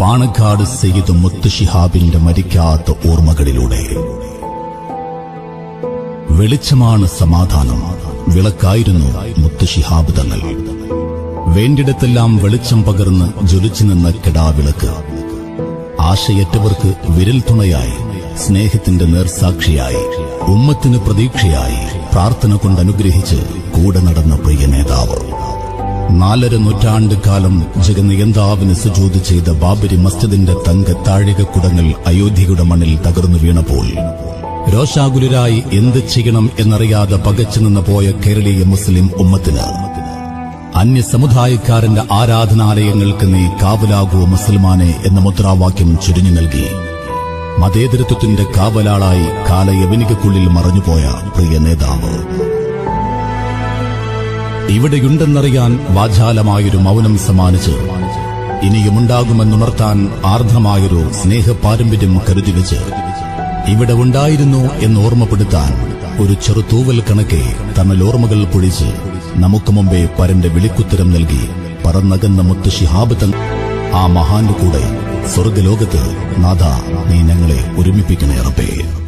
പാണക്കാട് സയ്യിദ് മുത്ത് ശിഹാബിന്റെ മരിക്കാത്ത ഓർമ്മകളിലൂടെ വെളിച്ചമാണ് സമാധാനം വിളക്കായിരുന്നു മുത്ത് ശിഹാബ് തങ്ങൾ വേണ്ടിടത്തെല്ലാം വെളിച്ചം പകർന്ന് ജ്വലിച്ചു നിന്ന കെടാവിളക്ക് ആശയറ്റവർക്ക് വിരൽ തുണയായി സ്നേഹത്തിന്റെ നേർസാക്ഷിയായി ഉമ്മത്തിന് പ്രതീക്ഷയായി പ്രാർത്ഥന കൊണ്ട് അനുഗ്രഹിച്ച് കൂടെ നടന്ന പ്രിയ നേതാവ് നാലര നൂറ്റാണ്ട് കാലം ജഗനിയന്താവിന് സുജൂത് ചെയ്ത ബാബരി മസ്ജിദിന്റെ തങ്ക താഴികക്കുടങ്ങൾ അയോധ്യയുടെ മണ്ണിൽ തകർന്നു വീണപ്പോൾ രോഷാകുലരായി എന്ത് ചെയ്യണം എന്നറിയാതെ പകച്ചു നിന്ന് പോയ കേരളീയ മുസ്ലിം ഉമ്മത്തിന് അന്യ സമുദായക്കാരന്റെ ആരാധനാലയങ്ങൾക്ക് നീ കാവലാകൂ മുസൽമാനെ എന്ന മുദ്രാവാക്യം ചുരിഞ്ഞു നൽകി മതേതരത്വത്തിന്റെ കാവലാളായി കാലയവനികക്കുള്ളിൽ മറഞ്ഞുപോയ പ്രിയ നേതാവ് ഇവിടെയുണ്ടെന്നറിയാൻ വാചാലമായൊരു മൗനം സമ്മാനിച്ച് ഇനിയുമുണ്ടാകുമെന്നുണർത്താൻ ആർദ്രമായൊരു സ്നേഹപാരമ്പര്യം കരുതിവെച്ച് ഇവിടെ ഉണ്ടായിരുന്നു എന്ന് ഓർമ്മപ്പെടുത്താൻ ഒരു ചെറുതൂവൽ കണക്കെ തമ്മിൽ ഓർമ്മകൾ പൊഴിച്ച് നമുക്ക് മുമ്പേ പരന്റെ വിളിക്കുത്തരം നൽകി പറന്നകന്ന മുത്ത് ശിഹാബ് തങ്ങൾ ആ മഹാന്റെ കൂടെ സ്വർഗലോകത്ത് നാഥ നീ ഞങ്ങളെ ഒരുമിപ്പിക്കണേ റബ്ബേ